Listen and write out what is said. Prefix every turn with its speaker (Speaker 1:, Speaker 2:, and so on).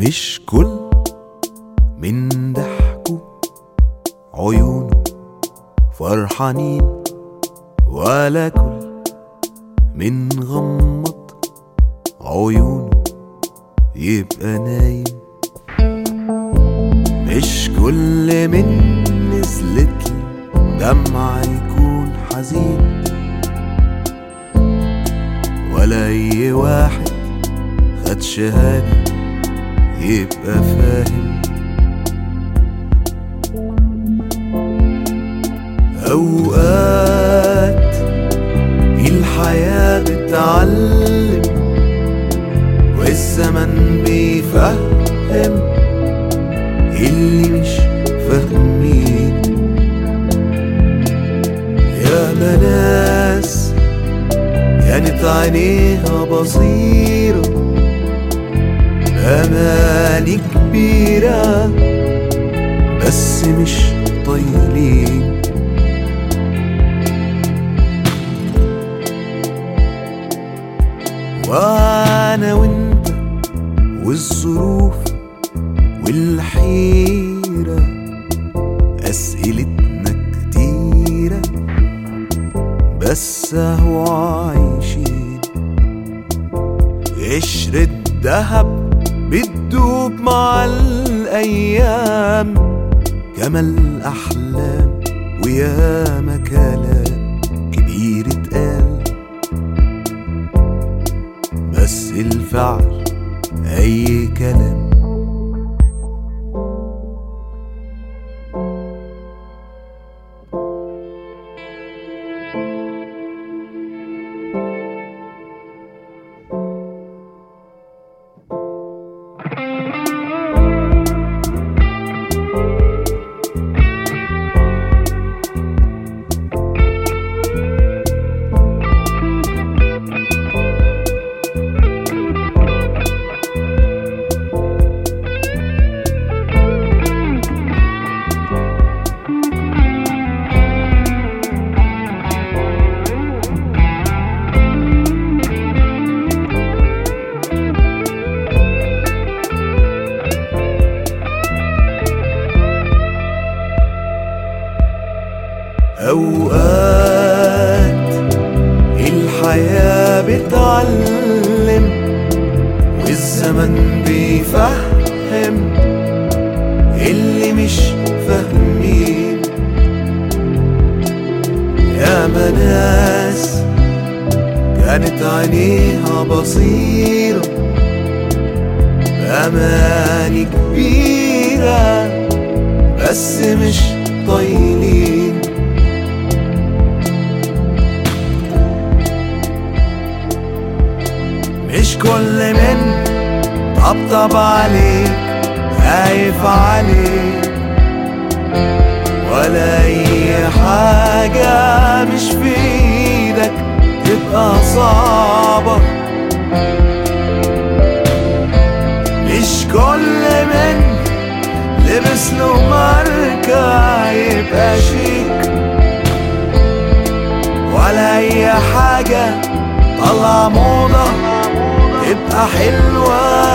Speaker 1: مش كل من ضحكوا عيونه فرحانين ولا كل من غمض عيونه يبقى نايم مش كل من نزلت دمعة يكون حزين ولا أي واحد خد شهادة يبقى فاهم أوقات الحياة بتعلم والزمن بيفهم اللي مش فاهمين يا ناس كانت عينيها بصيره أماني كبيرة بس مش طايلين وأنا وأنت والظروف والحيرة أسئلتنا كتيرة بس أهو عايشين قشرة دهب بتدوب مع الأيام جمل أحلام وياما كلام كبير اتقال بس الفعل أي كلام أوقات الحياة بتعلم والزمن بيفهم اللي مش فاهمين يا ناس كانت عينيها بصيرة بأماني كبيرة بس مش طايلين مش كل من طبطب عليك خايف عليك ولا اي حاجة مش في ايدك تبقى صعبة مش كل من لبس له ماركة يبقى شيك ولا اي حاجة طلع موضة تبقى حلوة